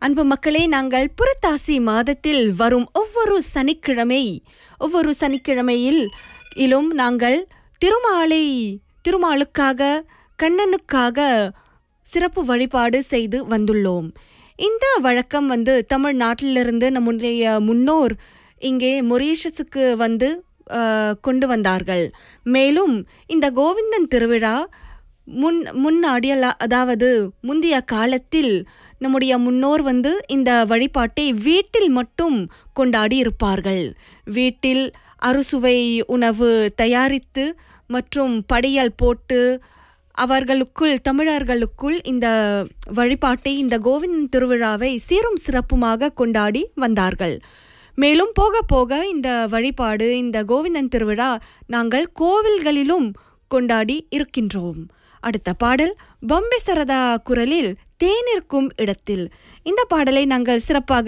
அன்பு மக்களே நாங்கள் புரட்டாசி மாதத்தில் வரும் ஒவ்வொரு சனிக்கிழமை ஒவ்வொரு சனிக்கிழமையில் இலும் நாங்கள் திருமாலை திருமாலுக்காக கண்ணனுக்காக சிறப்பு வழிபாடு செய்து வந்துள்ளோம் இந்த வழக்கம் வந்து தமிழ்நாட்டிலிருந்து நம்முடைய முன்னோர் இங்கே மொரீஷஸுக்கு வந்து அஹ், கொண்டு வந்தார்கள் மேலும் இந்த கோவிந்தன் திருவிழா முன் முன்னாடி அல்ல- அதாவது முந்தைய காலத்தில் நம்முடைய முன்னோர் வந்து இந்த வழிபாட்டை வீட்டில் மட்டும் கொண்டாடி இருப்பார்கள் வீட்டில் அறுசுவை உணவு தயாரித்து மற்றும் படையல் போட்டு அவர்களுக்குள் தமிழர்களுக்குள் இந்த வழிபாட்டை இந்த கோவிந்தன் திருவிழாவை சீரும் சிறப்புமாக கொண்டாடி வந்தார்கள் மேலும் போக போக இந்த வழிபாடு இந்த கோவிந்தன் திருவிழா நாங்கள் கோவில்களிலும் கொண்டாடி இருக்கின்றோம் அடுத்த பாடல் பொம்பை சரதா குரலில் தேனிருக்கும் இடத்தில் இந்த பாடலை நாங்கள் சிறப்பாக